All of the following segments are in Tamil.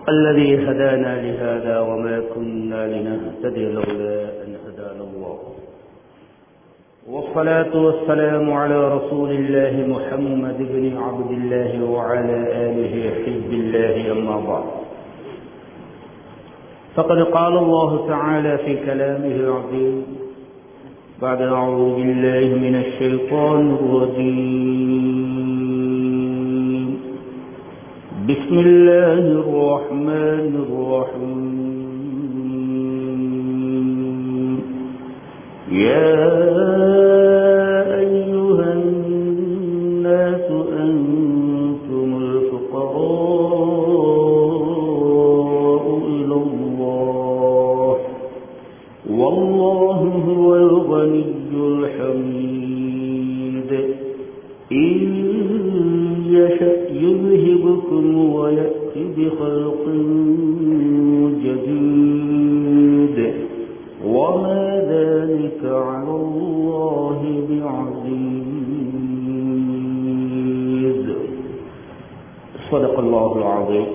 الذي هدانا لهذا وما كنا لنهتدي لولا أن هدانا الله والصلاة والسلام على رسول الله محمد بن عبد الله وعلى آله حزب الله أما بعد فقد قال الله تعالى في كلامه العظيم بعد أعوذ بالله من الشيطان الرجيم بسم الله الرحمن الرحيم يا أيها الناس أنتم الفقراء إلى الله والله هو الغني الحميد إن يشأ يذهبكم ويأتي بخلق جديد وما ذلك على الله بعزيز صدق الله العظيم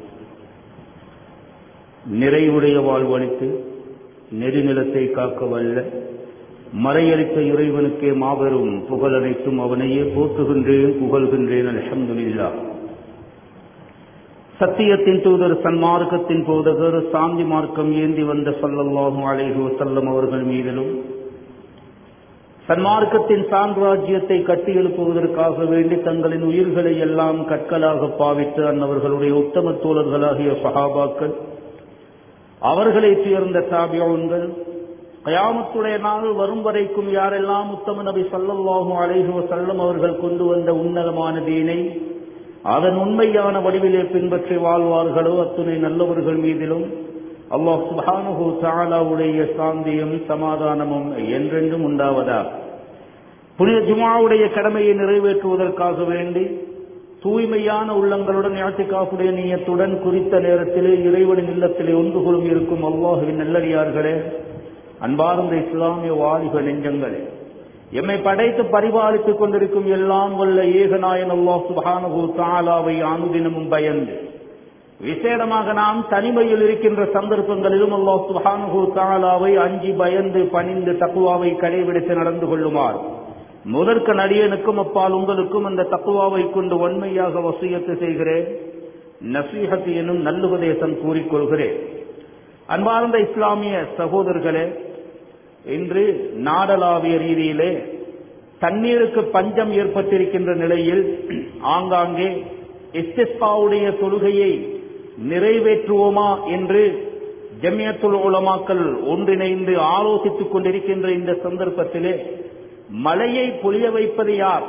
நிறைவுடைய வாழ்வழித்து நெடுநிலத்தை காக்க வல்ல மறையளித்த இறைவனுக்கே மாபெரும் புகழ் அனைத்தும் அவனையே போற்றுகின்றேன் புகழ்கின்றேன் அலமதுல்லா சத்தியத்தின் தூதர் சன்மார்க்கத்தின் போதகர் சாந்தி மார்க்கம் ஏந்தி வந்த சல்லல்லாஹு அலைஹி வசல்லம் அவர்கள் மீதிலும் சன்மார்க்கத்தின் சாம்ராஜ்யத்தை கட்டியெழுப்புவதற்காக வேண்டி தங்களின் உயிர்களை எல்லாம் கற்களாக பாவித்து அன்னவர்களுடைய உத்தம தோழர்களாகிய சஹாபாக்கள் அவர்களை சேர்ந்த தாபியோன்கள் கயாமத்துடைய நாள் வரும் வரைக்கும் யாரெல்லாம் உத்தம நபி சல்லல்லாஹு அலைஹி வசல்லம் அவர்கள் கொண்டு வந்த உன்னதமான தீனை அதன் உண்மையான வடிவிலே பின்பற்றி வாழ்வார்களோ அத்துணை நல்லவர்கள் மீதிலும் அல்லாஹ் சுபானுஹு தாலாவுடைய சாந்தியும் சமாதானமும் என்றென்றும் உண்டாவதா புனித ஜுமாவுடைய கடமையை நிறைவேற்றுவதற்காக வேண்டி தூய்மையான உள்ளங்களுடன் யாத்திகாப்புடைய நீயத்துடன் குறித்த நேரத்திலே இறைவனின் இல்லத்திலே ஒன்று கொள்ளும் இருக்கும் அல்லாஹுவின் நல்லடியார்களே அன்பார்ந்த இஸ்லாமிய வாலிப நெஞ்சங்களே எம்மை படைத்து பரிபாலித்துக் கொண்டிருக்கும் எல்லாம் வல்ல ஏகநாயன் அல்லாஹ் சுபானு தாலாவை அனுதினமும் பயந்து விசேடமாக நாம் தனிமையில் இருக்கின்ற சந்தர்ப்பங்களிலும் அல்லாஹ் சுபானு தாலாவை அஞ்சி பயந்து பணிந்து தக்குவாவை கடைபிடித்து நடந்து கொள்ளுமாறு முதற்க நடிகனுக்கும் அப்பால் உங்களுக்கும் அந்த தக்குவாவை கொண்டு உண்மையாக வசியத்து செய்கிறேன் நசீஹத் எனும் நல்லுபதேசம் கூறிக்கொள்கிறேன் அன்பார்ந்த இஸ்லாமிய சகோதரர்களே இன்று நாடளாவிய ரீதியிலே தண்ணீருக்கு பஞ்சம் ஏற்பட்டிருக்கின்ற நிலையில் ஆங்காங்கே இஸ்திஸ்பாவுடைய தொழுகையை நிறைவேற்றுவோமா என்று ஜமியத்துல் உலமாக்கள் ஒன்றிணைந்து ஆலோசித்துக் கொண்டிருக்கின்ற இந்த சந்தர்ப்பத்திலே மழையை பொழிய வைப்பது யார்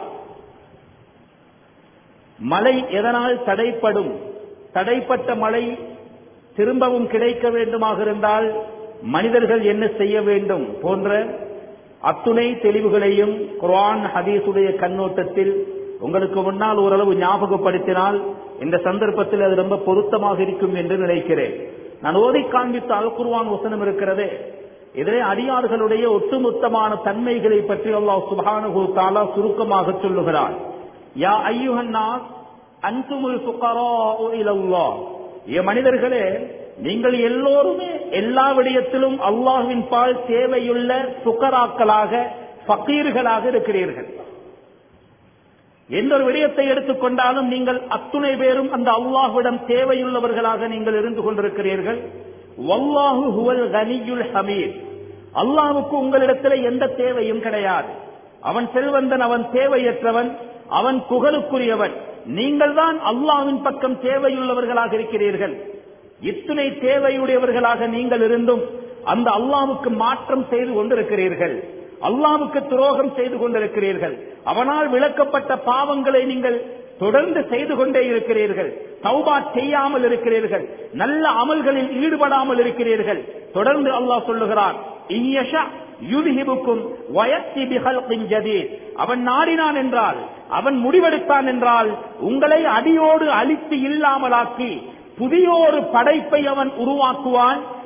மழை எதனால் தடைப்படும் தடைப்பட்ட மழை திரும்பவும் கிடைக்க வேண்டுமாக இருந்தால் மனிதர்கள் என்ன செய்ய வேண்டும் போன்ற அத்துணை தெளிவுகளையும் குர்ஆன் ஹதீஸுடைய கண்ணோட்டத்தில் உங்களுக்கு முன்னால் ஓரளவு ஞாபகப்படுத்தினால் இந்த சந்தர்ப்பத்தில் அது ரொம்ப பொருத்தமாக இருக்கும் என்று நினைக்கிறேன் நான் ஓதி காண்பித்த அல் குர்வான் வசனம் இருக்கிறதே இதிலே அடியார்களுடைய ஒட்டுமொத்தமான தன்மைகளை பற்றி அல்லாஹ் சுபானு தாலா சுருக்கமாக சொல்லுகிறார் யா ஐயுகன்னா அன்துமுல் புகரா இலல்லா ஏ மனிதர்களே நீங்கள் எல்லோருமே எல்லா விடயத்திலும் அல்லாஹுவின் பால் தேவையுள்ள சுக்கராக்களாக பக்கீர்களாக இருக்கிறீர்கள் எந்த ஒரு விடயத்தை எடுத்துக்கொண்டாலும் நீங்கள் அத்துணை பேரும் அந்த அல்லாஹுவிடம் தேவையுள்ளவர்களாக நீங்கள் இருந்து கொண்டிருக்கிறீர்கள் வல்லாஹு ஹுவல் கனியுல் ஹமீத் அல்லாஹுக்கு உங்களிடத்தில் எந்த தேவையும் கிடையாது அவன் செல்வந்தன் அவன் தேவையற்றவன் அவன் புகழுக்குரியவன் நீங்கள் தான் அல்லாஹ்வின் பக்கம் தேவையுள்ளவர்களாக இருக்கிறீர்கள் இத்துணை தேவையுடையவர்களாக நீங்கள் இருந்தும் அந்த அல்லாவுக்கு மாற்றம் செய்து கொண்டிருக்கிறீர்கள் அல்லாவுக்கு துரோகம் செய்து கொண்டிருக்கிறீர்கள் அவனால் விளக்கப்பட்ட பாவங்களை நீங்கள் தொடர்ந்து செய்து கொண்டே இருக்கிறீர்கள் தௌபா செய்யாமல் இருக்கிறீர்கள் நல்ல அமல்களில் ஈடுபடாமல் இருக்கிறீர்கள் தொடர்ந்து அல்லாஹ் சொல்லுகிறான் யுதிஹிபுக்கும் வயத்தி பிஹல்கின் ஜதீத் அவன் நாடினான் என்றால் அவன் முடிவெடுத்தான் என்றால் உங்களை அடியோடு அழித்து இல்லாமலாக்கி புதிய ஒரு படைப்பை அவன் உருவாக்குவான்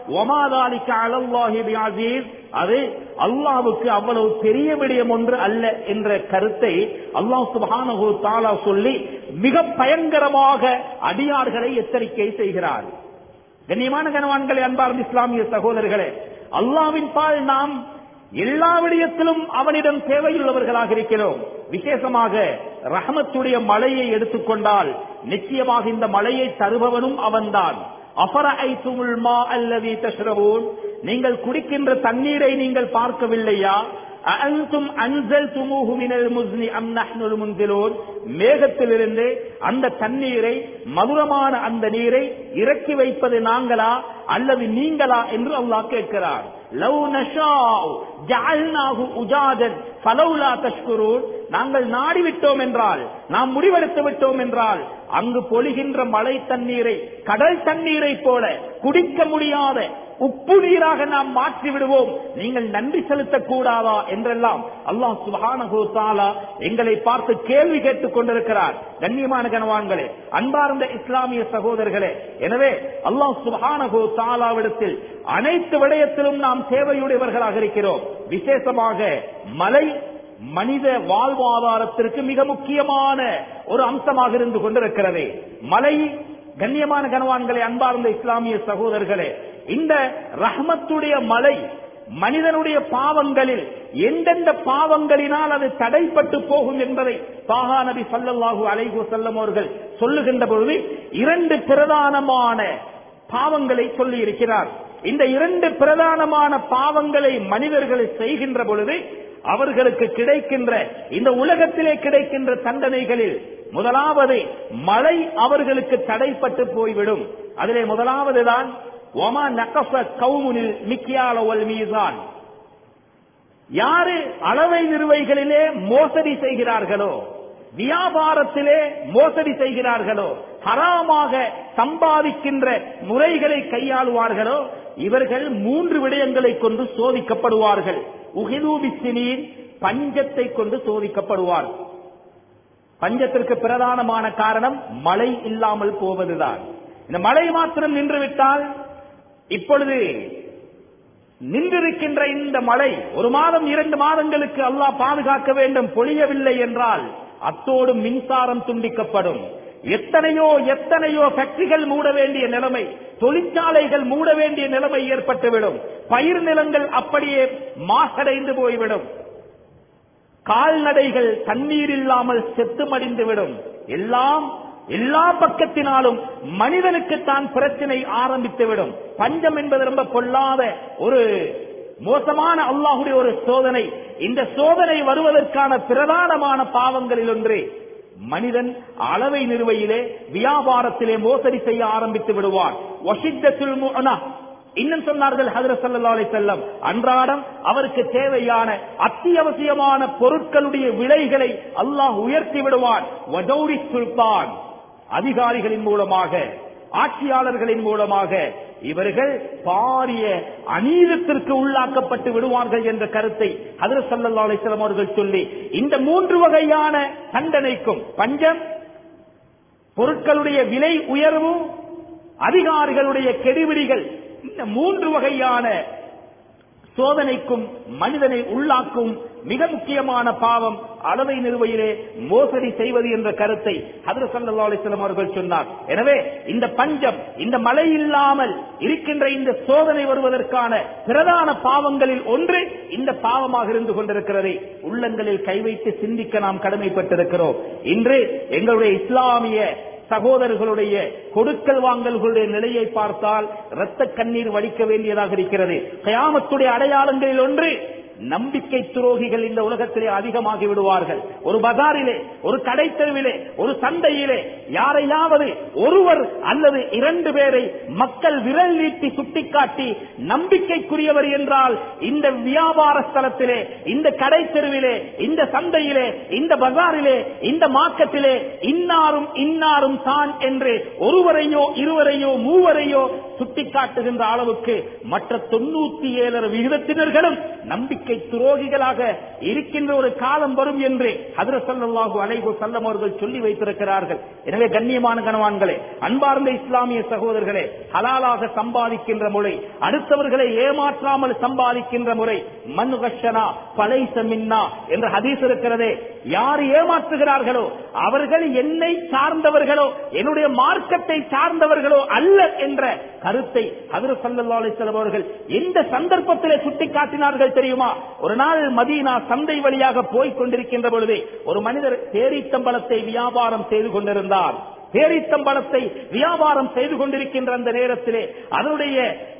ஒமாதாலிக்க அலல்லாஹி பிஅஸீஸ் அது அல்லாஹ்வுக்கு அவ்வளவு பெரிய விடயம் ஒன்று அல்ல என்ற கருத்தை அல்லாஹ் சுப்ஹானஹு தஆலா சொல்லி மிக பயங்கரமாக அடியார்களை எச்சரிக்கை செய்கிறார் கண்ணியமான கனவான்களே அன்பார்ந்த இஸ்லாமிய சகோதரர்களே அல்லாவின் பால் நாம் எல்லா விடயத்திலும் அவனிடம் தேவையுள்ளவர்களாக இருக்கிறோம் விசேஷமாக ரஹமத்துடைய மழையை எடுத்துக்கொண்டால் நிச்சயமாக இந்த மழையை தருபவனும் அவன்தான் அபரஐத்துமுல் மா அல்லதி தஷ்ரபூன் நீங்கள் குடிக்கின்ற தண்ணீரை நீங்கள் பார்க்கவில்லையா அன்தும் அன்சல் துமுஹு மினல் முஸ்னி அம் நஹ்னுல் முன்சிலூன் மேகத்திலிருந்து அந்த தண்ணீரை மதுரமான அந்த நீரை இறக்கி வைப்பது நாங்களா அல்லது நீங்களா என்று அல்லாஹ் கேட்கிறார் லவ் நஷாவ் ஜஅல்நாஹு உஜாதன் ஃபலௌலா தஷ்குரூன் நாங்கள் நாடிவிட்டோம் என்றால் நாம் முடிவெடுத்து விட்டோம் என்றால் அங்கு பொழிகின்ற மழை தண்ணீரை கடல் தண்ணீரை போல குடிக்க முடியாத உப்பு நீராக நாம் மாற்றி விடுவோம் நீங்கள் நன்றி செலுத்தக் கூடாதா என்றெல்லாம் அல்லாஹ் சுப்ஹானஹு தஆலா எங்களை பார்த்து கேள்வி கேட்டுக் கொண்டிருக்கிறார் கண்ணியமான கனவான்களே அன்பார்ந்த இஸ்லாமிய சகோதரர்களே எனவே அல்லாஹ் சுப்ஹானஹு தஆலாவிடத்தில் அனைத்து விடயத்திலும் நாம் தேவையுடையவர்களாக இருக்கிறோம் விசேஷமாக மலை மனித வாழ்வாதாரத்திற்கு மிக முக்கியமான ஒரு அம்சமாக இருந்து கொண்டிருக்கிறது மலை கண்ணியமான கனவான்களே அன்பார்ந்த இஸ்லாமிய சகோதரர்களே இந்த ரஹ்மத்துடைய மலை மனிதனுடைய பாவங்களில் எந்தெந்த பாவங்களினால் அது தடைப்பட்டு போகும் என்பதை பாகா நபி சல்லல்லாஹு அலைஹி வஸல்லம் அவர்கள் சொல்லுகின்ற பொழுது இரண்டு பிரதானமான பாவங்களை சொல்லி இருக்கிறார் இந்த இரண்டு பிரதானமான பாவங்களை மனிதர்கள் செய்கின்ற பொழுது அவர்களுக்கு கிடைக்கின்ற இந்த உலகத்திலே கிடைக்கின்ற தண்டனைகளில் முதலாவது மழை அவர்களுக்கு தடைப்பட்டு போய்விடும் அதிலே முதலாவது தான் ஒமா நக்கச கவுமுனில் மிக்கியால ஒல் மீசான் யாரு அளவை நிறுவைகளிலே மோசடி செய்கிறார்களோ வியாபாரத்திலே மோசடி செய்கிறார்களோ ஹராமாக சம்பாதிக்கின்ற முறைகளை கையாளுவார்களோ இவர்கள் மூன்று விடயங்களை கொண்டு சோதிக்கப்படுவார்கள் உகிதூபிசினின் பஞ்சத்தை கொண்டு சோதிக்கப்படுவார் பஞ்சத்திற்கு பிரதானமான காரணம் மழை இல்லாமல் போவதுதான் இந்த மழை மாத்திரம் நின்றுவிட்டால் இப்பொழுது நின்றிருக்கின்ற இந்த மழை ஒரு மாதம் இரண்டு மாதங்களுக்கு அல்லாஹ் பாதுகாக்க வேண்டும் பொழியவில்லை என்றால் அத்தோடு மின்சாரம் துண்டிக்கப்படும் எத்தனையோ எத்தனையோ ஃபேக்டரிகள் மூட வேண்டிய நிலைமை தொழிற்சாலைகள் மூட வேண்டிய நிலைமை ஏற்பட்டுவிடும் பயிர் நிலங்கள் அப்படியே மாசடைந்து போய்விடும் கால்நடைகள் தண்ணீர் இல்லாமல் செத்து மடிந்துவிடும் எல்லாம் எல்லா பக்கத்தினாலும் மனிதனுக்கு தான் பிரச்சனை ஆரம்பித்துவிடும் பஞ்சம் என்பது ரொம்ப பொல்லாத ஒரு மோசமான அல்லாஹுடைய ஒரு சோதனை இந்த சோதனை வருவதற்கான பிரதானமான பாவங்களில் ஒன்று மனிதன் அளவை நிறுவையிலே வியாபாரத்திலே மோசடி செய்ய ஆரம்பித்து விடுவார் வசித்தத்தில் இன்னும் சொன்னார்கள் ஹதரத் ஸல்லல்லாஹு அலைஹி வஸல்லம் அன்றாடம் அவருக்கு தேவையான அத்தியாவசியமான பொருட்களுடைய விலைகளை அல்லாஹ் உயர்த்தி விடுவான் வஜௌரி சுல்தான் அதிகாரிகளின் மூலமாக ஆட்சியாளர்களின் மூலமாக இவர்கள் பாரிய அநீதத்திற்கு உள்ளாக்கப்பட்டு விடுவார்கள் என்ற கருத்தை ஹதரத் ஸல்லல்லாஹு அலைஹி வஸல்லம் அவர்கள் சொல்லி இந்த மூன்று வகையான தண்டனைக்கும் பஞ்சம் பொருட்களுடைய விலை உயர்வு அதிகாரிகளுடைய கெடுபிடிகள் இந்த மூன்று வகையான சோதனைக்கும் மனிதனை உள்ளாக்கும் மிக முக்கியமான பாவம் அளவை நிறுவையிலே மோசடி செய்வது என்ற கருத்தை ஹதர சல்லா அலிஸ்லாம் அவர்கள் சொன்னார் எனவே இந்த பஞ்சம் இந்த மழை இல்லாமல் இருக்கின்ற இந்த சோதனை வருவதற்கான பிரதான பாவங்களில் ஒன்று இந்த பாவமாக இருந்து கொண்டிருக்கிறது உள்ளங்களில் கை வைத்து சிந்திக்க நாம் கடமைப்பட்டிருக்கிறோம் இன்று எங்களுடைய இஸ்லாமிய சகோதரர்களுடைய கொடுக்கல் வாங்கல்களுடைய நிலையை பார்த்தால் இரத்த கண்ணீர் வடிக்க வேண்டியதாக இருக்கிறது கயாமத்துடைய அடையாளங்களில் ஒன்று நம்பிக்கை துரோகிகள் இந்த உலகத்திலே அதிகமாகி விடுவார்கள் ஒரு பஜாரிலே ஒரு கடைத்தெருவிலே ஒரு சந்தையிலே யாரையாவது ஒருவர் அல்லது இரண்டு பேரை மக்கள் விரல் நீட்டி சுட்டிக்காட்டி நம்பிக்கைக்குரியவர் என்றால் இந்த வியாபார ஸ்தலத்திலே இந்த கடைத்தெருவிலே இந்த சந்தையிலே இந்த பஜாரிலே இந்த மார்க்கெட்டிலே இன்னாரும் இன்னாரும் தான் என்று ஒருவரையோ இருவரையோ மூவரையோ சுட்டிக்காட்டுகின்ற அளவுக்கு மற்ற தொண்ணூத்தி ஏழரை விகிதத்தினர்களும் நம்பிக்கை நம்பிக்கை துரோகிகளாக இருக்கின்ற ஒரு காலம் வரும் என்று ஹதரத் ஸல்லல்லாஹு அலைஹி வஸல்லம் அவர்கள் சொல்லி வைத்திருக்கிறார்கள் எனவே கண்ணியமான கணவான்களே அன்பார்ந்த இஸ்லாமிய சகோதரர்களே ஹலாலாக சம்பாதிக்கின்ற முறை அடுத்தவர்களை ஏமாற்றாமல் சம்பாதிக்கின்ற முறை மன் கஷனா பலைச மின்னா என்ற ஹதீஸ் இருக்கிறதே யார் ஏமாற்றுகிறார்களோ அவர்கள் என்னை சார்ந்தவர்களோ என்னுடைய மார்க்கத்தை சார்ந்தவர்களோ அல்ல என்ற கருத்தை ஹதரத் ஸல்லல்லாஹு அலைஹி வஸல்லம் அவர்கள் எந்த சந்தர்ப்பத்திலே சுட்டிக்காட்டினார்கள் தெரியுமா ஒரு நாள் மதீனா சந்தை வழியாக போய்க் கொண்டிருக்கின்ற பொழுது ஒரு மனிதர் பேரித்தம்பலத்தை வியாபாரம் செய்து கொண்டிருந்தார் பேரித்தம்பலத்தை வியாபாரம் செய்து கொண்டிருக்கின்ற அந்த நேரத்திலே அதனுடைய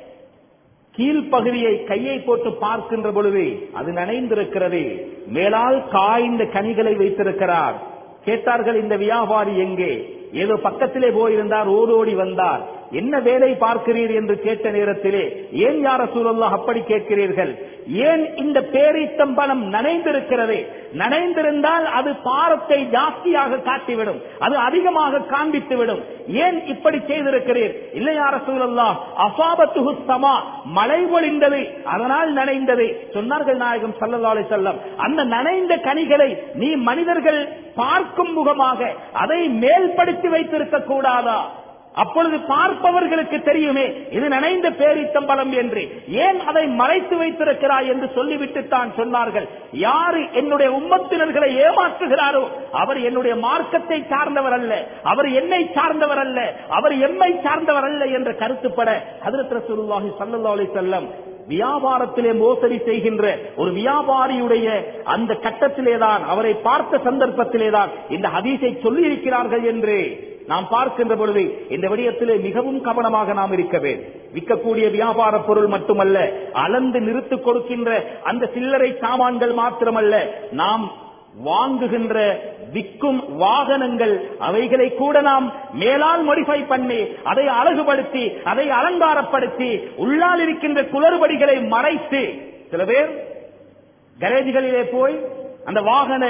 கீழ்ப்பகுதியை கையை போட்டு பார்க்கின்ற பொழுது அது நனைந்திருக்கிறது மேலால் காய்ந்த கனிகளை வைத்திருக்கிறார் கேட்டார்கள் இந்த வியாபாரி எங்கே ஏதோ பக்கத்திலே போயிருந்தார் ஓடோடி வந்தார் என்ன வேலை பார்க்கிறீர் என்று கேட்ட நேரத்திலே ஏன் யார சூழல்லா அப்படி கேட்கிறீர்கள் ஏன் இந்த பேரீத்தம்பலம் நனைந்திருக்கிறது நனைந்திருந்தால் அது பாரத்தை ஜாஸ்தியாக காட்டிவிடும் அது அதிகமாக காண்பித்துவிடும் ஏன் இப்படி செய்திருக்கிறீர் இல்லை யார சூழல்லா அசாபத்து சமா மழை பொழிந்தது அதனால் நனைந்தது சொன்னார்கள் நாயகம் சல்லல்லாஹு செல்லம் அந்த நனைந்த கனிகளை நீ மனிதர்கள் பார்க்கும் முகமாக அதை மேல்படுத்தி வைத்திருக்க கூடாதா அப்பொழுது பார்ப்பவர்களுக்கு தெரியுமே இது நனைந்த பேரித்தம்பலம் என்று ஏன் அதை மறைத்து வைத்திருக்கிறாய் என்று சொல்லிவிட்டு தான் சொன்னார்கள் யாரு என்னுடைய உம்மத்தினர்களை ஏமாற்றுகிறாரோ அவர் என்னுடைய மார்க்கத்தை சார்ந்தவர் அல்ல அவர் என்னை சார்ந்தவர் அல்ல அவர் எம்மை சார்ந்தவர் அல்ல என்ற கருத்துப்பட ஹதரத் ரசூலுல்லாஹி ஸல்லல்லாஹு அலைஹி வஸல்லம் வியாபாரத்திலே மோசடி செய்கின்ற ஒரு வியாபாரியுடைய அந்த கட்டத்திலேதான் அவரை பார்த்த சந்தர்ப்பத்திலேதான் இந்த ஹதீஸை சொல்லி இருக்கிறார்கள் என்று நாம் பார்க்கின்ற பொழுது இந்த விடயத்திலே மிகவும் கவனமாக நாம் இருக்க வேண்டும் விற்கக்கூடிய வியாபார பொருள் மட்டுமல்ல அளந்து நிறுத்து கொடுக்கின்ற அந்த சில்லறை சாமான்கள் மாத்திரமல்ல நாம் வாங்குகின்ற விற்கும் வாகனங்கள் அவைகளை கூட நாம் மேலால் மொடிஃபை பண்ணி அதை அழகுபடுத்தி அதை அலங்காரப்படுத்தி உள்ளால் இருக்கின்ற குளறுபடிகளை மறைத்து சில பேர் கரேஜ்களிலே போய் அந்த வாகன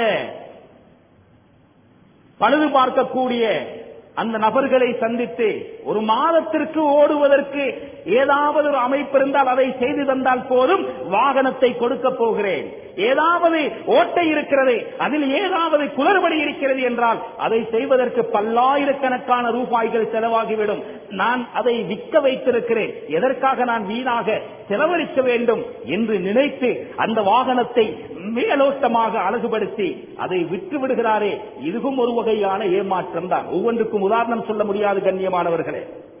பழுது பார்க்கக்கூடிய அந்த நபர்களை சந்தித்து ஒரு மாதத்திற்கு ஓடுவதற்கு ஏதாவது ஒரு அமைப்பு இருந்தால் அதை செய்து தந்தால் போதும் வாகனத்தை கொடுக்க போகிறேன் ஏதாவது ஓட்டை இருக்கிறது அதில் ஏதாவது குளறுபடி இருக்கிறது என்றால் அதை செய்வதற்கு பல்லாயிரக்கணக்கான ரூபாய்கள் செலவாகிவிடும் நான் அதை விற்க வைத்திருக்கிறேன் எதற்காக நான் வீணாக செலவழிக்க வேண்டும் என்று நினைத்து அந்த வாகனத்தை மேலோட்டமாக அழகுபடுத்தி அதை விற்று விடுகிறாரே இதுவும் ஒரு வகையான ஏமாற்றம் தான் ஒவ்வொன்றுக்கும் உதாரணம் சொல்ல முடியாது கண்ணியமானவர்களே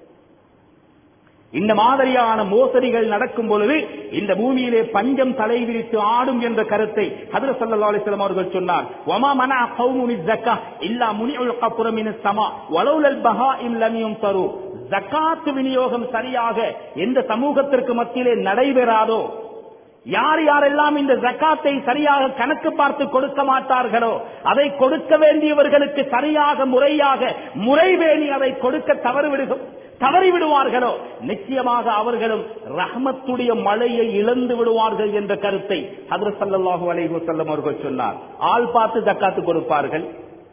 இந்த மாதிரியான மோசடிகள் நடக்கும் பொழுது இந்த பூமியிலே பஞ்சம் தலை விரித்து ஆடும் என்ற கருத்தை ஹதர சல்லா அலிஸ்லாம் அவர்கள் சொன்னார் ஒமா மனா கௌமுனி ஜக்கா இல்லா முனியுல் கப்புரமின் சமா வலவுலல் பஹா இல்லமியும் தரு ஜக்காத்து விநியோகம் சரியாக எந்த சமூகத்திற்கு மத்தியிலே நடைபெறாதோ யார் யாரெல்லாம் இந்த ஜக்காத்தை சரியாக கணக்கு பார்த்து கொடுக்க மாட்டார்களோ அதை கொடுக்க வேண்டியவர்களுக்கு சரியாக முறையாக முறைவேணி அதை கொடுக்க தவறுவிடுகும் தவறி விடுவார்களோ நிச்சயமாக அவர்களும் ரஹமத்துடைய மழையை இழந்து விடுவார்கள் என்ற கருத்தை ஹதரத் ஸல்லல்லாஹு அலைஹி வஸல்லம் அவர்கள் சொன்னார் ஆள் பார்த்து ஜக்காத்து கொடுப்பார்கள்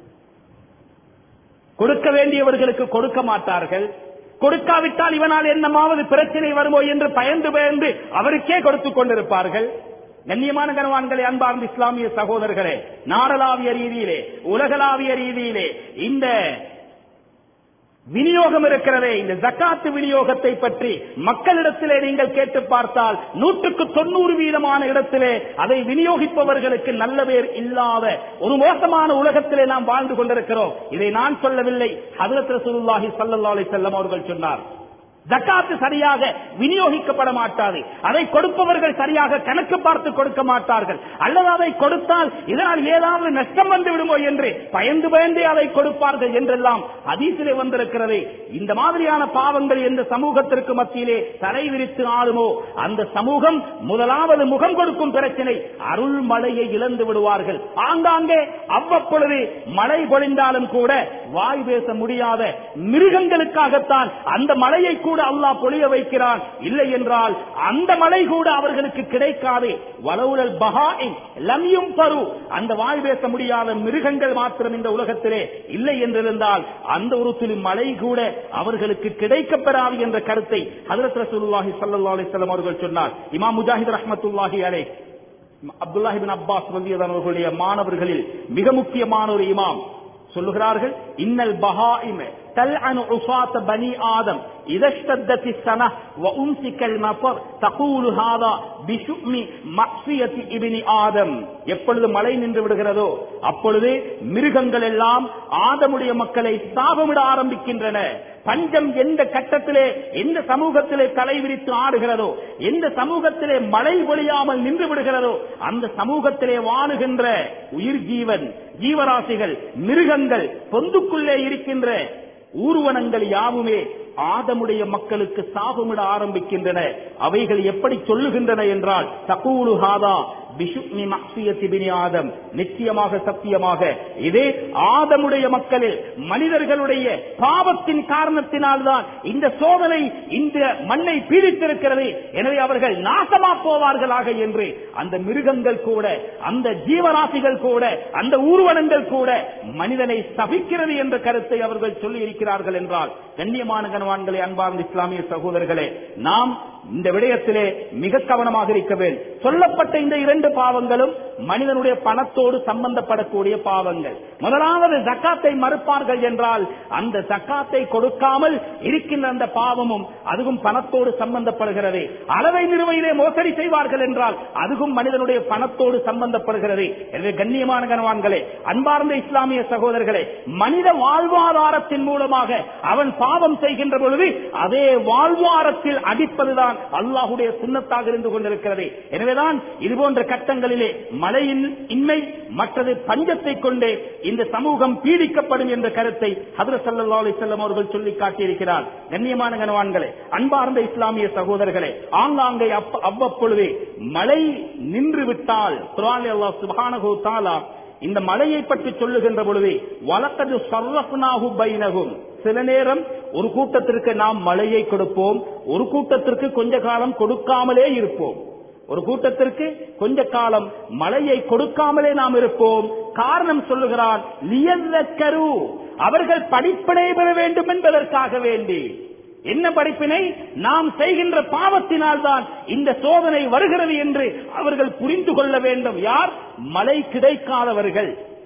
கொடுக்க வேண்டியவர்களுக்கு கொடுக்க மாட்டார்கள் கொடுக்காவிட்டால் இவனால் என்னமாவது பிரச்சனை வருமோ என்று பயந்து பயந்து அவருக்கே கொடுத்துக் கொண்டிருப்பார்கள் கண்ணியமான கனவான்களே அன்பார்ந்த இஸ்லாமிய சகோதரர்களே நாடளாவிய ரீதியிலே உலகளாவிய ரீதியிலே இந்த விநியோகம் இருக்கிறதே இந்த ஜக்காத்து விநியோகத்தை பற்றி மக்களிடத்திலே நீங்கள் கேட்டு பார்த்தால் நூற்றுக்கு தொண்ணூறு வீதமான இடத்திலே அதை விநியோகிப்பவர்களுக்கு நல்ல பேர் இல்லாத ஒரு மோசமான உலகத்திலே நாம் வாழ்ந்து கொண்டிருக்கிறோம் இதை நான் சொல்லவில்லை ஹதரத் ரசூலுல்லாஹி ஸல்லல்லாஹு அலைஹி வஸல்லம் அவர்கள் சொன்னார் ஜக்காத்து சரியாக விநியோகிக்கப்பட மாட்டாது அதை கொடுப்பவர்கள் சரியாக கணக்கு பார்த்து கொடுக்க மாட்டார்கள் அல்லது அதை கொடுத்தால் இதனால் ஏதாவது நஷ்டம் வந்து விடுமோ என்று பயந்து பயந்தே அதை கொடுப்பார்கள் என்றெல்லாம் அதீசிலே வந்திருக்கிறது இந்த மாதிரியான பாவங்கள் எந்த சமூகத்திற்கு மத்தியிலே தலை விரித்து ஆளுமோ அந்த சமூகம் முதலாவது முகம் கொடுக்கும் பிரச்சனை அருள் மழையை இழந்து விடுவார்கள் ஆங்காங்கே அவ்வப்பொழுது மழை பொழிந்தாலும் கூட வாய் பேச முடியாத மிருகங்களுக்காகத்தான் அந்த மழையை கூட அல்லாஹ் பொழிய வைக்கிறான் இல்லை என்றால் அந்த மழை கூட அவர்களுக்கு கிடைக்காது வலவுலல் பஹாயின் லம்யும் பரு அந்த வாய் பேச முடியாத மிருகங்கள் மாத்திரம் இந்த உலகத்திலே இல்லை என்றிருந்தால் அந்த ஒரு துளி மழை கூட அவர்களுக்கு கிடைக்கப் பெறாது என்ற கருத்தை ஹதரத் ரசூலுல்லாஹி ஸல்லல்லாஹு அலைஹி வஸல்லம் அவர்கள் சொன்னார் இமாம் முஜாஹித் ரஹ்மத்துல்லாஹி அலைஹ் அப்துல்லாஹிபின் அப்பாஸ் ரலியல்லாஹு அவர்களுடைய மாணவர்களில் மிக முக்கியமான ஒரு இமாம் சொல்லுகிறார்கள் இன்னல் பஹாயிம تلعن عصاة بني آدم إذا اشتدت السنة وأمسك المطر تقول هذا بشؤم معصية ابن آدم எப்பொழுது மழை நின்று விடுகிறதோ அப்பொழுது மிருகங்கள் எல்லாம் ஆதமுடைய மக்களை சாபமிட ஆரம்பிக்கின்றன பஞ்சம் எந்த கட்டத்திலே எந்த சமூகத்திலே தலை விரித்து ஆடுகிறதோ எந்த சமூகத்திலே மழை பொழியாமல் நின்று விடுகிறதோ அந்த சமூகத்திலே வாழுகின்ற உயிர் ஜீவன் ஜீவராசிகள் மிருகங்கள் பொந்துக்குள்ளே இருக்கின்ற ஊர்வனங்கள் யாவுமே ஆதமுடைய மக்களுக்கு சாபமிட ஆரம்பிக்கின்றன அவைகள் எப்படி சொல்லுகின்றன என்றால் தகூலு ஹாதா பிஷுக்னி மக்சியத்தி பினி ஆதம் நிச்சயமாக சத்தியமாக இதே ஆதமுடைய மக்களில் மனிதர்களுடைய பாவத்தின் காரணத்தினால்தான் இந்த சோதனை இந்த மண்ணை பீடித்திருக்கிறது எனவே அவர்கள் நாசமா போவார்களாக என்று அந்த மிருகங்கள் கூட அந்த ஜீவராசிகள் கூட அந்த ஊர்வனங்கள் கூட மனிதனை சபிக்கிறது என்ற கருத்தை அவர்கள் சொல்லி இருக்கிறார்கள் என்றால் கண்ணியமான கனவான்களே அன்பார்ந்த இஸ்லாமிய சகோதரர்களே நாம் இந்த விடயத்திலே மிக கவனமாக இருக்க வேண்டும் சொல்லப்பட்ட இந்த இரண்டு பாவங்களும் மனிதனுடைய பணத்தோடு சம்பந்தப்படக்கூடிய பாவங்கள் முதலாவது ஜக்காத்தை மறுப்பார்கள் என்றால் அந்த ஜக்காத்தை கொடுக்காமல் இருக்கின்ற அந்த பாவமும் அதுவும் பணத்தோடு சம்பந்தப்படுகிறது அளவை நிறுவையிலே மோசடி செய்வார்கள் என்றால் அதுவும் மனிதனுடைய பணத்தோடு சம்பந்தப்படுகிறது எனவே கண்ணியமான கனவான்களே அன்பார்ந்த இஸ்லாமிய சகோதரர்களே மனித வாழ்வாதாரத்தின் மூலமாக அவன் பாவம் செய்கின்ற பொழுது அதே வாழ்வாரத்தில் அடிப்பதுதான் அல்லாஹுடைய சுண்ணத்தாக இருந்து கொண்டிருக்கிறது எனவேதான் இது போன்ற கட்டங்களிலே மழையின் இன்மை மற்றது பஞ்சத்தை கொண்டே இந்த சமூகம் பீடிக்கப்படும் என்ற கருத்தை ஹதரத் ஸல்லல்லாஹு அலைஹி வஸல்லம் அவர்கள் சொல்லி காட்டியிருக்கிறார் கண்ணியமான கனவான்களே அன்பார்ந்த இஸ்லாமிய சகோதரர்களே ஆங்காங்கே அப்ப- அவ்வப்பொழுது மழை நின்று விட்டால் குர்ஆனில் அல்லாஹ் சுப்ஹானஹு தஆலா இந்த மழையை பற்றி சொல்லுகின்ற பொழுது வழக்கது சர்வப்னாகு பைனகும் சில நேரம் ஒரு கூட்டத்திற்கு நாம் மழையை கொடுப்போம் ஒரு கூட்டத்திற்கு கொஞ்ச காலம் கொடுக்காமலே இருப்போம் ஒரு கூட்டத்திற்கு கொஞ்ச காலம் மழையை கொடுக்காமலே நாம் இருப்போம் காரணம் சொல்லுகிறான் லியல்லக்கரு அவர்கள் படிப்படை பெற வேண்டும் என்பதற்காக வேண்டி என்ன படிப்பினை நாம் செய்கின்ற பாவத்தினால் தான் இந்த சோதனை வருகிறது என்று அவர்கள் புரிந்து கொள்ள வேண்டும் யார் மழை கிடைக்காதவர்கள்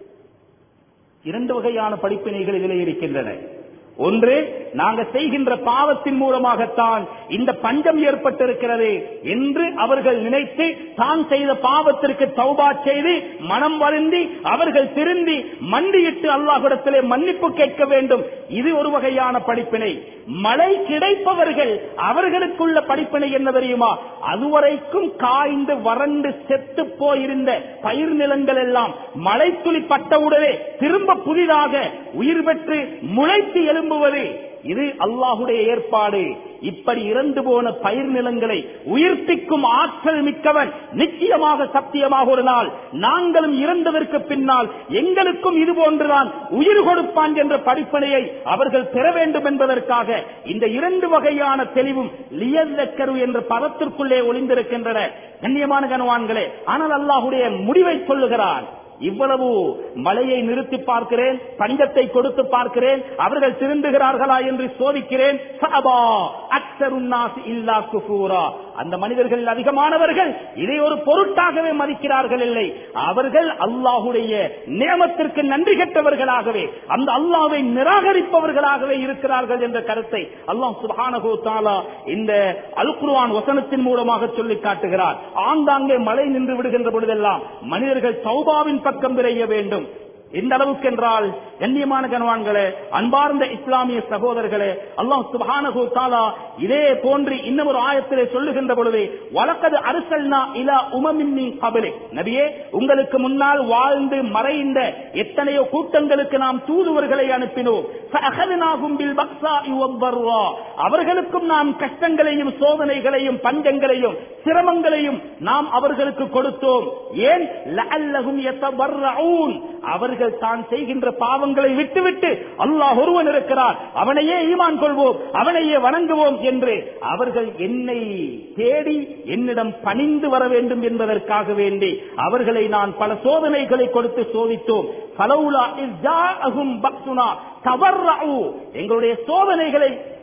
இரண்டு வகையான படிப்பினைகள் இதிலே இருக்கின்றன ஒன்று நாங்க செய்கின்ற பாவத்தின் மூலமாகத்தான் இந்த பஞ்சம் ஏற்பட்டிருக்கிறது என்று அவர்கள் நினைத்து தான் செய்த பாவத்திற்கு தௌபா செய்து மனம் வருந்தி அவர்கள் திருந்தி மண்டியிட்டு அல்லாஹ்விடத்திலே மன்னிப்பு கேட்க வேண்டும் இது ஒரு வகையான படிப்பினை மழை கிடைப்பவர்கள் அவர்களுக்குள்ள படிப்பினை என்ன தெரியுமா அதுவரைக்கும் காய்ந்து வறண்டு செத்து போயிருந்த பயிர் நிலங்கள் எல்லாம் மழை துளி பட்டவுடனே திரும்ப புதிதாக உயிர் பெற்று முளைத்து எழும்புவது இது அல்லாஹுடைய ஏற்பாடு இப்படி இறந்து போன பயிர் நிலங்களை உயிர்ப்பிக்கும் ஆற்றல் மிக்கவன் நிச்சயமாக சத்தியமாக ஒரு நாள் நாங்களும் இறந்ததற்கு பின்னால் எங்களுக்கும் இது போன்றுதான் உயிர் கொடுப்பான் என்ற படிப்பனையை அவர்கள் பெற வேண்டும் என்பதற்காக இந்த இரண்டு வகையான தெளிவும் லியல்லக்கரு என்ற பதத்திற்குள்ளே ஒளிந்திருக்கின்றன கண்ணியமான கனவான்களே ஆனால் அல்லாஹுடைய முடிவை சொல்லுகிறான் இவ்வளவு மழையை நிறுத்தி பார்க்கிறேன் பஞ்சத்தை கொடுத்து பார்க்கிறேன் அவர்கள் திருந்துகிறார்களா என்று சோதிக்கிறேன் சபா அக்சருன்னாஸ் இல்லா குஃபூரா அந்த மனிதர்கள் அதிகமானவர்கள் இதை ஒரு பொருட்டாகவே மதிக்கிறார்கள் இல்லை அவர்கள் அல்லாஹுடைய நியமத்திற்கு நன்றி கெட்டவர்களாகவே அந்த அல்லாவை நிராகரிப்பவர்களாகவே இருக்கிறார்கள் என்ற கருத்தை அல்லாஹ் சுப்ஹானஹு தஆலா இந்த அல் குர்ஆன் வசனத்தின் மூலமாக சொல்லி காட்டுகிறார் ஆங்காங்கே மழை நின்று விடுகின்ற பொழுதெல்லாம் மனிதர்கள் தௌபாவின் பக்கம் விரைய வேண்டும் எந்த அளவுக்கு என்றால் கண்ணியமான கனவான்களே அன்பார்ந்த இஸ்லாமிய சகோதரர்களே அல்லாஹ் சுப்ஹானஹு தஆலா இதே போன்று இன்னும் ஒரு ஆயத்திலே சொல்லுகின்ற பொழுது வலக்கது அரசல்னா இலா உமமின் கபலே நபியே உங்களுக்கு முன்னால் வாழ்ந்து மறைந்த எத்தனையோ கூட்டங்களுக்கு நாம் தூதுவர்களை அனுப்பினோம் ஃபஅഖذناهم بالبأساء والضراء அவர்களுக்கும் நாம் கஷ்டங்களையும் சோதனைகளையும் பஞ்சங்களையும் சிரமங்களையும் நாம் அவர்களுக்கு கொடுத்தோம் ஏன் லஅல்லஹும் யதபர்ரஊன் அவர்கள் தான் செய்கின்ற பாவங்களை விட்டுவிட்டு அல்லாஹ் ஒருவன் இருக்கிறார் அவனையே ஈமான் கொள்வோம் அவனையே வணங்குவோம் என்று அவர்கள் என்னை தேடி என்னிடம் பணிந்து வர வேண்டும் என்பதற்காக வேண்டி அவர்களை நான் பல சோதனைகளை கொடுத்து சோதித்தோம் பலவுலா இஸ் ஜாஅஹும் பக்சுனா தவர்ரஉ எங்களுடைய சோதனைகளை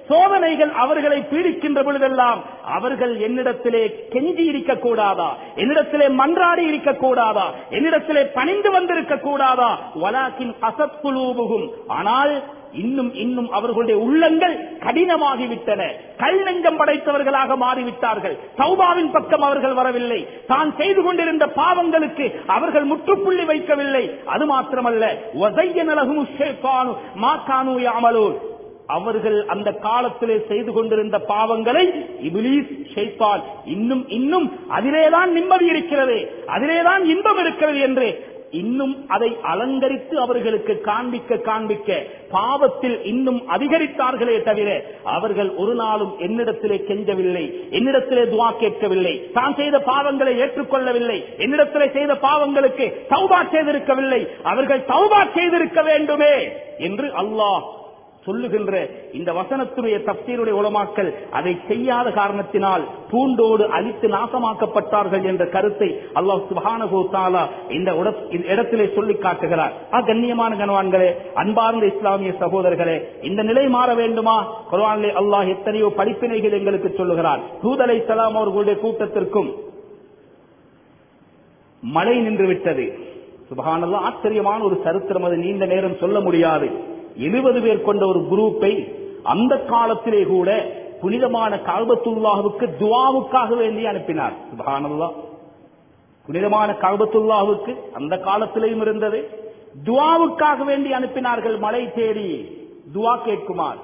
சோதனைகள் அவர்களை பீடிக்கின்ற பொழுதெல்லாம் அவர்கள் என்னிடத்திலே கெஞ்சி இருக்க கூடாதா என்னிடத்திலே மன்றாடி இருக்க கூடாதா என்னிடத்திலே பணிந்து வந்திருக்க கூடாதா வலாக்கின் அசத்துலூபுகும் ஆனால் இன்னும் இன்னும் அவர்களுடைய உள்ளங்கள் கடினமாகிவிட்டன கல் நெஞ்சம் படைத்தவர்களாக மாறிவிட்டார்கள் சௌபாவின் பக்கம் அவர்கள் வரவில்லை தான் செய்து கொண்டிருந்த பாவங்களுக்கு அவர்கள் முற்றுப்புள்ளி வைக்கவில்லை அது மாத்திரமல்ல வசையனலகும் மாக்கானு யாமலூர் அவர்கள் அந்த காலத்திலே செய்து கொண்டிருந்த பாவங்களை இபிலீஸ் ஷைத்தான் இன்னும் இன்னும் அதிலேதான் நிம்மதி இருக்கிறது அதிலேதான் இன்பம் இருக்கிறது என்று இன்னும் அதை அலங்கரித்து அவர்களுக்கு காண்பிக்க காண்பிக்க பாவத்தில் இன்னும் அதிகரித்தார்களே தவிர அவர்கள் ஒரு நாளும் என்னிடத்திலே கெஞ்சவில்லை என்னிடத்திலே துவா கேட்கவில்லை தான் செய்த பாவங்களை ஏற்றுக்கொள்ளவில்லை என்னிடத்திலே செய்த பாவங்களுக்கு தௌபா செய்திருக்கவில்லை அவர்கள் தௌபா செய்திருக்க வேண்டுமே என்று அல்லாஹ் சொல்லுகின்ற இந்த வசனத்துடைய தப்சீருடைய உலமாக்கல் அதை செய்யாத காரணத்தினால் பூண்டோடு அழித்து நாசமாக்கப்பட்டார்கள் என்ற கருத்தை அல்லாஹ் சுபானகோ தாலா இந்த உட- இந்த இடத்திலே சொல்லி காட்டுகிறார் ஆ, கண்ணியமான கனவான்களே அன்பார்ந்த இஸ்லாமிய சகோதரர்களே இந்த நிலை மாற வேண்டுமா குர்ஆனிலே அல்லாஹ் எத்தனையோ படிப்பினைகள் எங்களுக்கு சொல்லுகிறார் தூதலை சலாம் அவர்களுடைய கூட்டத்திற்கும் மழை நின்று விட்டது சுபஹானல்லா ஆச்சரியமான ஒரு சரித்திரம் அது நீண்ட நேரம் சொல்ல முடியாது எழுபது பேர் கொண்ட ஒரு குரூப்பை அந்த காலத்திலே கூட புனிதமான கால்பத்துல்லாஹுக்கு துவாவுக்காக வேண்டி அனுப்பினார் சுபஹானல்லா புனிதமான கால்பத்துல்லாஹுக்கு அந்த காலத்திலேயும் இருந்தது துவாவுக்காக வேண்டி அனுப்பினார்கள் மழை தேடி துவா கேட்குமார்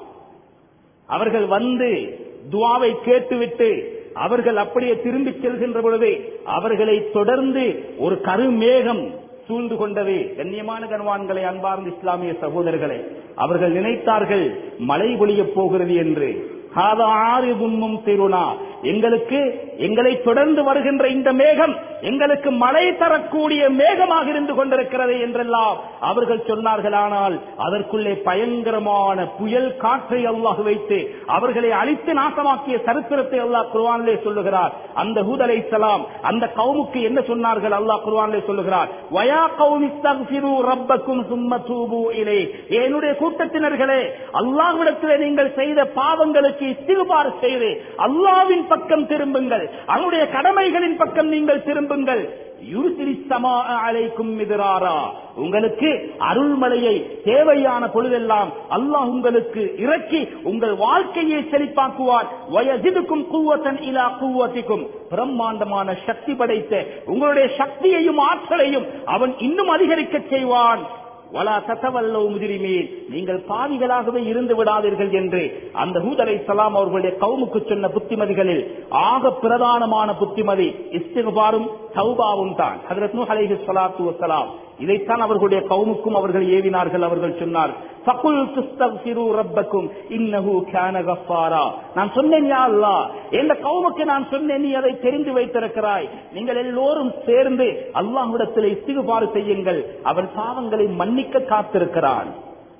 அவர்கள் வந்து துவாவை கேட்டுவிட்டு அவர்கள் அப்படியே திரும்பி செல்கின்ற பொழுது அவர்களை தொடர்ந்து ஒரு கருமேகம் சூழ்ந்து கொண்டது கண்ணியமான கண்வான்களை அன்பார்ந்த இஸ்லாமிய சகோதரர்களே அவர்கள் நினைத்தார்கள் மழை பொழியப் போகிறது என்று ஹாதா ஆரிதுன்னும் திருநா எங்களுக்கு எங்களை தொடர்ந்து வருகின்ற இந்த மேகம் எங்களுக்கு மழை தரக்கூடிய மேகமாக இருந்து கொண்டிருக்கிறது என்றெல்லாம் அவர்கள் சொன்னார்கள் ஆனால் அதற்குள்ளே பயங்கரமான புயல் காற்றை அல்லாஹ் வைத்து அவர்களை அழித்து நாசமாக்கிய சரித்திரத்தை அல்லாஹ் குர்ஆனிலே சொல்லுகிறார் அந்த ஹூத் அலைஹிஸ்ஸலாம் அந்த கவுமுக்கு என்ன சொன்னார்கள் அல்லாஹ் குர்ஆனிலே சொல்லுகிறார் வயா கௌமி இஸ்தக்ஃபிரு ரப்பக்கும் சும்ம தூபு இலை என்னுடைய கூட்டத்தினர்களே அல்லாஹ்விடத்திலே நீங்கள் செய்த பாவங்களுக்கு இஸ்திக்பார் செய்து அல்லாஹ்வின் பக்கம் திரும்புங்கள் அவனுடைய கடமைகளின் பக்கம் நீங்கள் திரும்புங்கள் யுர்சிலி ஸமாஅ அலைக்கும் மிதராரா உங்களுக்கு அருள்மழையை தேவையான பொழுதெல்லாம் அல்லாஹ் உங்களுக்கு இறக்கி உங்கள் வாழ்க்கையை செழிப்பாக்குவார் வயசிதுக்கும் கூவத்தன் இலா கூவத்திக்கும் பிரம்மாண்டமான சக்தி படைத்த உங்களுடைய சக்தியையும் ஆற்றலையும் அவன் இன்னும் அதிகரிக்கச் செய்வான் வலா தத்தவல்லோ முதிரிமீன் நீங்கள் பாவிகளாகவே இருந்து விடாதீர்கள் என்று அந்த ஹூத் அலைஹிஸ்ஸலாம் அவர்களுடைய கவுமுக்கு சொன்ன புத்திமதிகளில் ஆக பிரதானமான புத்திமதி இஸ்திக்பாரும் தௌபாவும் தான் ஹஜரத் நூஹ் அலைஹி ஸலாத்து வஸலாம் இதைத்தான் அவர்களுடைய கவுமுக்கும் அவர்கள் ஏவினார்கள் அவர்கள் சொன்னார் ஃபகுல் துஸ்தக்ஃபிரு ரப்பக்கும் இன்னஹு கான கஃபாரா நான் சொன்னேன் யா அல்லாஹ் இந்த கவுமுக்கு நான் சொன்னேன் நீ அதை தெரிந்து வைத்திருக்கிறாய் நீங்கள் எல்லோரும் சேர்ந்து அல்லாஹ்விடத்தில் இஸ்திக்பார் செய்யுங்கள் அவன் பாவங்களை மன்னிக்க காத்திருக்கிறான்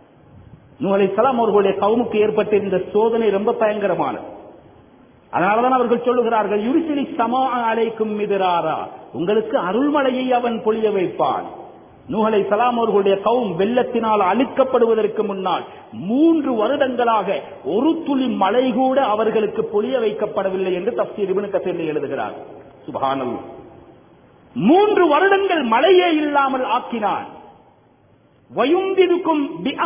நூஹ் அலைஹிஸ்ஸலாம் அவர்களுடைய கவுமுக்கு ஏற்பட்ட இந்த சோதனை ரொம்ப பயங்கரமானது அதனாலதான் அவர்கள் சொல்லுகிறார்கள் யுரிசிலி சமா அலைக்கும் மிதிராரா உங்களுக்கு அருள்மழையை அவன் பொழிய வைப்பான் நூஹலை சலாம் அவர்களுடைய கவும் வெள்ளத்தினால் அழிக்கப்படுவதற்கு முன்னால் மூன்று வருடங்களாக ஒரு துளி மழை கூட அவர்களுக்கு பொழிய வைக்கப்படவில்லை என்று தப்சீர் இப்னு கசீரில் எழுதுகிறார் சுபஹானல் மூன்று வருடங்கள் மழையே இல்லாமல் ஆக்கினான் வயுந்திருக்கும்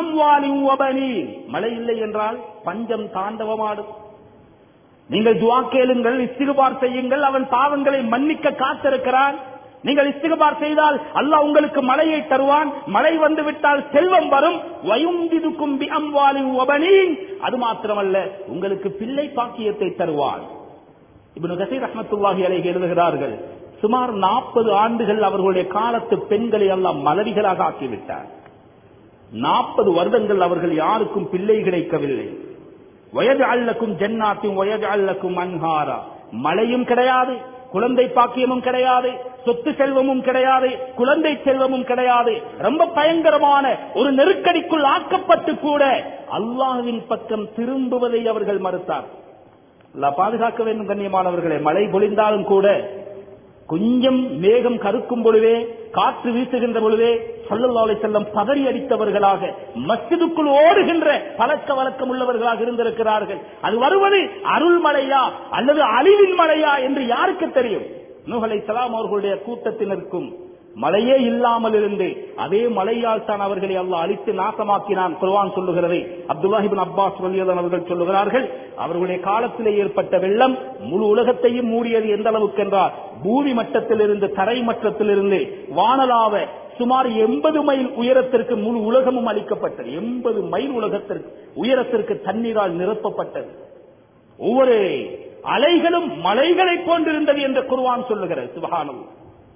மழை இல்லை என்றால் பஞ்சம் தாண்டவமாடும் நீங்கள் துவா கேளுங்கள் இஸ்திகுபார் செய்யுங்கள் அவன் பாவங்களை மன்னிக்க காத்திருக்கிறான் நீங்கள் இஸ்திகுபார் செய்தால் அல்லாஹ் உங்களுக்கு மழையை தருவான் மழை வந்து விட்டால் செல்வம் வரும் வயுந்திருக்கும் அது மாத்திரமல்ல உங்களுக்கு பிள்ளை பாக்கியத்தை தருவான் இப்னு கசீர் ரஹ்மத்துல்லாஹி அலைஹி எழுதுகிறார்கள் சுமார் நாற்பது ஆண்டுகள் அவர்களுடைய காலத்து பெண்களை எல்லாம் மலரிகளாக ஆக்கிவிட்டார் நாற்பது வருடங்கள் அவர்கள் யாருக்கும் பிள்ளை கிடைக்கவில்லை வயது அல்லக்கும் ஜன்னாத்தையும் வயது அல்லக்கும் அன்ஹாரா மழையும் கிடையாது குழந்தை பாக்கியமும் கிடையாது சொத்து செல்வமும் கிடையாது குழந்தை செல்வமும் கிடையாது ரொம்ப பயங்கரமான ஒரு நெருக்கடிக்குள் ஆக்கப்பட்டு கூட அல்லாஹ்வின் பக்கம் திரும்புவதை அவர்கள் மறுத்தார் அல்லாஹ் பாதுகாக்க வேண்டும் கண்ணியமானவர்களே மழை பொழிந்தாலும் கூட கொஞ்சம் மேகம் கருக்கும் பொழுதே காற்று வீசுகின்ற பொழுதே சல்லல்லாஹு செல்லம் பதறி அடித்தவர்களாக மஸ்ஜிதுக்குள் ஓடுகின்ற பழக்க வழக்கம் உள்ளவர்களாக இருந்திருக்கிறார்கள் அது வருவது அருள் மழையா அல்லது அழிவின் மழையா என்று யாருக்கு தெரியும் நூகலை சலாம் அவர்களுடைய கூட்டத்தினருக்கும் மழையே இல்லாமல் இருந்து அதே மழையால் தான் அவர்களை அல்லாஹ் அழித்து நாசமாக்கினான் குர்ஆன் சொல்லுகிறது அப்துல்லாஹிபின் அப்பாஸ் ரலியல்லாஹு அவர்கள் சொல்லுகிறார்கள் அவர்களுடைய காலத்திலே ஏற்பட்ட வெள்ளம் முழு உலகத்தையும் மூடியது எந்த அளவுக்கு என்றால் பூமி மட்டத்திலிருந்து தரை மட்டத்திலிருந்து வானலாவ சுமார் எண்பது மைல் உயரத்திற்கு முழு உலகமும் அளிக்கப்பட்டது எண்பது மைல் உலகத்திற்கு உயரத்திற்கு தண்ணீரால் நிரப்பப்பட்டது ஒவ்வொரு அலைகளும் மலைகளை போன்றிருந்தது என்று குர்ஆன் சொல்லுகிறது சுபஹானல்லாஹ்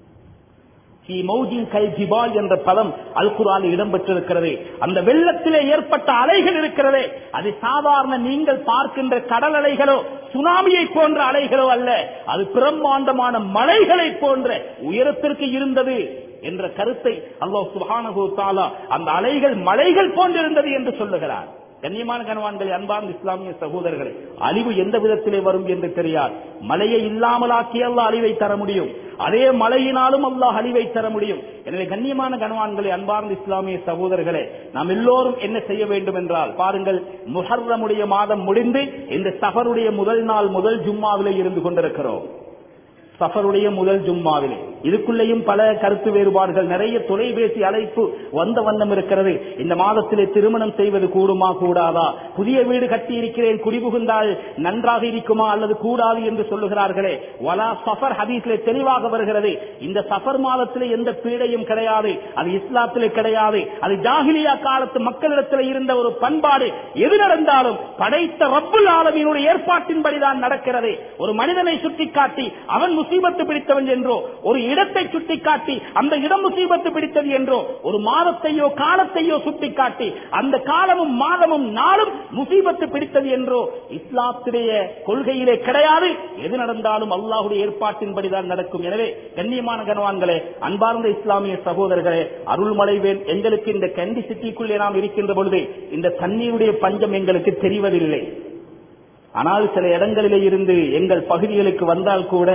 ஃபீ மௌஜின் கல் ஜிபால் என்ற பதம் அல் குரானில் இடம்பெற்றிருக்கிறது அந்த வெள்ளத்திலே ஏற்பட்ட அலைகள் இருக்கிறதே அது சாதாரண நீங்கள் பார்க்கின்ற கடல் அலைகளோ சுனாமியை போன்ற அலைகளோ அல்ல அது பிரம்மாண்டமான மலைகளை போன்ற உயரத்திற்கு இருந்தது என்ற கருத்தை அல்லாஹ் சுப்ஹானஹு தஆலா அந்த அலைகள் மலைகள் போன்றிருந்தது என்று சொல்லுகிறார் கண்ணியமான கனவான்களை அன்பார்ந்த இஸ்லாமிய சகோதரர்களே அழிவு எந்த விதத்திலே வரும் என்று தெரியாது மழையை இல்லாமலாக்கி அல்லாஹ் அழிவை தர முடியும் அதே மழையினாலும் அல்லாஹ் அழிவை தர முடியும் எனவே கண்ணியமான கனவான்களை அன்பார்ந்த இஸ்லாமிய சகோதரர்களே நாம் எல்லோரும் என்ன செய்ய வேண்டும் என்றால் பாருங்கள் முஹர்ரமுடைய மாதம் முடிந்து இந்த சஃபருடைய முதல் நாள் முதல் ஜும்மாவிலே இருந்து கொண்டிருக்கிறோம் சஃபருடைய முதல் ஜும்மாவிலே இதுக்குள்ளேயும் பல கருத்து வேறுபாடுகள் நிறைய தொலைபேசி அழைப்பு வந்த வண்ணம் இருக்கிறது இந்த மாதத்திலே திருமணம் செய்வது கூடுமா கூடாதா புதிய வீடு கட்டி இருக்கிறேன் குடிபுகுந்தால் நன்றாக இருக்குமா அல்லது கூடாது என்று சொல்லுகிறார்களே வலா சஃபர் ஹதீஸ்ல தெளிவாக வருகிறது இந்த சஃபர் மாதத்திலே எந்த பீடையும் கிடையாது அது இஸ்லாத்திலே கிடையாது அது ஜாகிலியா காலத்து மக்களிடத்தில் இருந்த ஒரு பண்பாடு எது நடந்தாலும் படைத்த ரப்புல் ஆலமீனுடைய ஏற்பாட்டின்படிதான் நடக்கிறது ஒரு மனிதனை சுட்டிக்காட்டி அவன் முசீபத்து பிடித்தவன் என்றோ ஒரு இடத்தை சுட்டிக்காட்டி அந்த இடம் முசீபத்து பிடித்தது என்றோ ஒரு மாதத்தையோ காலத்தையோ சுட்டிக்காட்டி அந்த காலமும் மாதமும் நாளும் முசீபத்து பிடித்தது என்றோ இஸ்லாத்துடைய கொள்கையிலே கிடையாது எது நடந்தாலும் அல்லாஹுடைய ஏற்பாட்டின்படிதான் நடக்கும் எனவே கண்ணியமான கனவான்களே அன்பார்ந்த இஸ்லாமிய சகோதரர்களே அருள்மலைவேல் எங்களுக்கு இந்த கண்டி சிட்டிக்குள்ளே நாம் இருக்கின்ற பொழுது இந்த தண்ணீருடைய பஞ்சம் எங்களுக்கு தெரிவதில்லை ஆனால் சில இடங்களிலே இருந்து எங்கள் பகுதிகளுக்கு வந்தால் கூட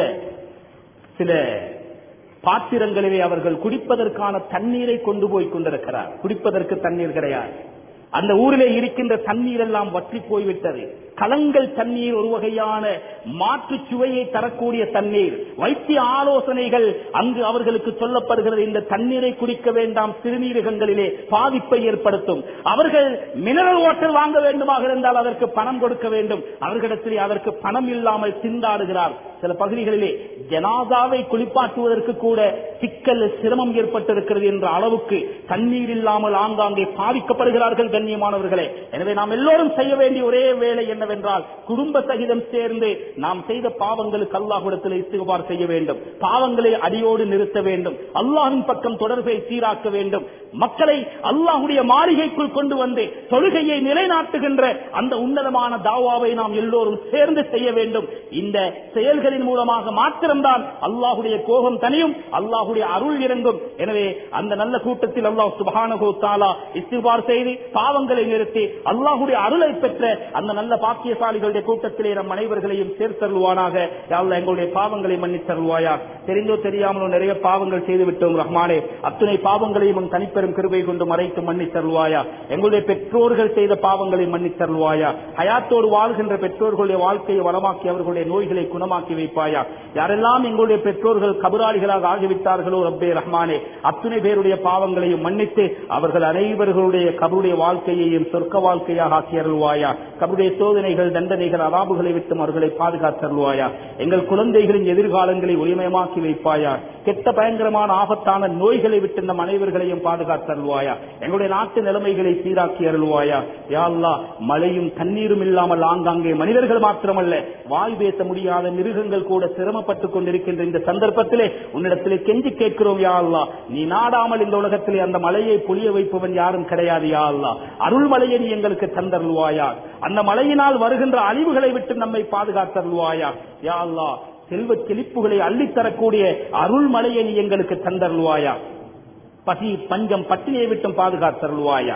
சில பாத்திரங்களிலே அவர்கள் குடிப்பதற்கான தண்ணீரை கொண்டு போய் கொண்டிருக்கிறார் குடிப்பதற்கு தண்ணீர் கிடையாது அந்த ஊரிலே இருக்கின்ற தண்ணீர் எல்லாம் வற்றி போய்விட்டது கலங்கல் தண்ணீர் ஒரு வகையான மாற்று சுவையை தரக்கூடிய தண்ணீர் வைத்திய ஆலோசனைகள் அங்கு அவர்களுக்கு சொல்லப்படுகிறது இந்த தண்ணீரை குடிக்க வேண்டாம் சிறுநீரகங்களிலே பாதிப்பை ஏற்படுத்தும் அவர்கள் மினரல் வாட்டர் வாங்க வேண்டுமாக இருந்தால் அதற்கு பணம் கொடுக்க வேண்டும் அவர்களிடத்திலே அதற்கு பணம் இல்லாமல் திண்டாடுகிறார் சில பகுதிகளிலே ஜனாதாவை குளிப்பாட்டுவதற்கு கூட சிக்கல் சிரமம் ஏற்பட்டிருக்கிறது என்ற அளவுக்கு தண்ணீர் இல்லாமல் ஆங்காங்கே பாதிக்கப்படுகிறார்கள் கண்ணியமானவர்களே எனவே நாம் எல்லோரும் செய்ய வேண்டிய ஒரே வேலை என்னவென்றால் குடும்ப சகிதம் சேர்ந்து நாம் செய்த பாவங்களுக்கு அல்லாஹ்விடத்தில் இஸ்திகுபார் செய்ய வேண்டும் பாவங்களை அடியோடு நிறுத்த வேண்டும் அல்லாஹ்வின் பக்கம் தொடர்பை சீராக்க வேண்டும் மக்களை அல்லாஹ்வுடைய மாளிகைக்குள் கொண்டு வந்து தொழுகையை நிலைநாட்டுகின்ற அந்த உன்னதமான தாவாவை நாம் எல்லோரும் சேர்ந்து செய்ய வேண்டும் இந்த செயல்களின் மூலமாக மாத்திரம்தான் அல்லாஹ்வுடைய கோபம் தனியும் அல்லாஹ்வுடைய அருள் இறங்கும் எனவே அந்த நல்ல கூட்டத்தில் அல்லாஹ் சுபஹானஹு தஆலா இஸ்திகுபார் செய்து பாவங்களை நிறுத்தி அல்லாஹ்வுடைய அருளை பெற்ற அந்த நல்ல பாக்கியசாலிகளுடைய கூட்டத்திலே நம் அனைவர்களையும் சேர்த்தருள்வானாக யாழ்லா எங்களுடைய பாவங்களை மன்னித்தருள்வாயா தெரிந்தோ தெரியாமலோ நிறைய பாவங்கள் செய்து விட்டோம் ரஹ்மானே அத்துணை பாவங்களையும் உன் தனிப்பெரும் கிருபை கொண்டு மறைத்து மன்னித்தருள்வாயா எங்களுடைய பெற்றோர்கள் செய்த பாவங்களை மன்னித்தருள்வாயா ஹயாத்தோடு வாழ்கின்ற பெற்றோர்களுடைய வாழ்க்கையை வளமாக்கி அவர்களுடைய நோய்களை குணமாக்கி வைப்பாயா யாரெல்லாம் எங்களுடைய பெற்றோர்கள் கபராளிகளாக ஆகிவிட்டார்களோ ரப்பே ரஹ்மானே அத்துணை பேருடைய பாவங்களையும் மன்னித்து அவர்கள் அனைவர்களுடைய கபருடைய வாழ்க்கையையும் சொர்க்க வாழ்க்கையாக ஆக்கி அருள்வாயா கபருடைய சோதனைகள் தண்டனைகள் அலாபுகளை விட்டு அவர்களை பாதுகாத்தருள்வாயா எங்கள் குழந்தைகளின் எதிர்காலங்களை ஒளிமயமாக்கி வைப்பாயா கெட்ட பயங்கரமான ஆபத்தான நோய்களை விட்டு நம் அனைவர்களையும் பாதுகாத்தருள்வாயா எங்களுடைய நாட்டு நிலைமைகளை சீராக்கி அருள்வாயா யா அல்லாஹ் மழையும் தண்ணீரும் இல்லாமல் ஆங்காங்கே மனிதர்கள் மாத்திரமல்ல வாய் பேச முடியாத மிருகங்கள் கூட சிரமப்பட்டுக் கொண்டிருக்கின்ற இந்த சந்தர்ப்பத்திலே உன்னிடத்திலே கெஞ்சி கேட்கிறோம் யா அல்லாஹ் நீ நாடாமல் இந்த உலகத்திலே அந்த மலையை பொழிய வைப்பவன் யாரும் கிடையாது யா அல்லாஹ் அருள் மலையை நீ எங்களுக்கு தந்தருள்வாயா அந்த மலையினால் வருகின்ற அழிவுகளை விட்டு நம்மை பாதுகாத்தருள்வாயா யா அல்லாஹ் செல்வ செழிப்புகளை அள்ளித்தரக்கூடிய அருள் மலையை நீ எங்களுக்கு தந்தருள்வாயா பசி பஞ்சம் பட்டினியை விட்டும் பாதுகாத்தருள்வாயா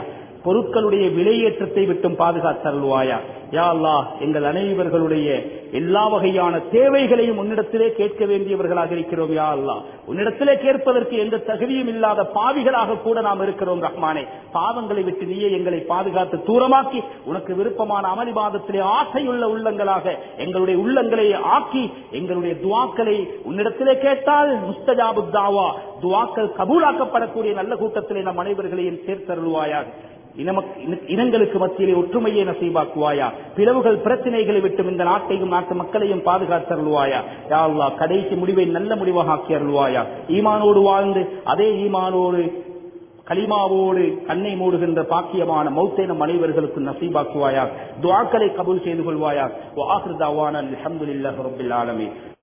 பொருட்களுடைய விலையேற்றத்தை விட்டும் பாதுகாத்தருள்வாயா யா அல்லாஹ் எங்கள் அனைவர்களுடைய எல்லா வகையான தேவைகளையும் உன்னிடத்திலே கேட்க வேண்டியவர்களாக இருக்கிறோம் யா அல்லாஹ் உன்னிடத்திலே கேட்பதற்கு எந்த தகுதியும் இல்லாத பாவிகளாக கூட நாம் இருக்கிறோம் ரஹ்மானே பாவங்களை விட்டு நீயே எங்களை பாதுகாத்து தூரமாக்கி உனக்கு விருப்பமான அமளிவாதத்திலே ஆசையுள்ள உள்ளங்களாக எங்களுடைய உள்ளங்களை ஆக்கி எங்களுடைய துவாக்களை உன்னிடத்திலே கேட்டால் முஸ்தஜாபு தாவா துவாக்கள் கபூலாக்கப்படக்கூடிய நல்ல கூட்டத்திலே நம் அனைவர்களையும் சேர்த்தருள்வாயாக இனமக்- இன- இனங்களுக்கு மத்தியிலே ஒற்றுமையை நசீபாக்குவாயா பிளவுகள் பிரச்சனைகளை விட்டும் இந்த நாட்டையும் நாட்டு மக்களையும் பாதுகாத்தருள்வாயா யா அல்லாஹ் கடைசி முடிவை நல்ல முடிவாக ஆக்கி அருள்வாயா ஈமானோடு வாழ்ந்து அதே ஈமானோடு கலிமாவோடு கண்ணை மூடுகின்ற பாக்கியமான மௌத்தை நம் அனைவர்களுக்கும் நசீபாக்குவாயா துஆக்களை கபூல் செய்து கொள்வாயா வாஹிர் தாவான அல்ஹம்துலில்லாஹி ரப்பில் ஆலமீன்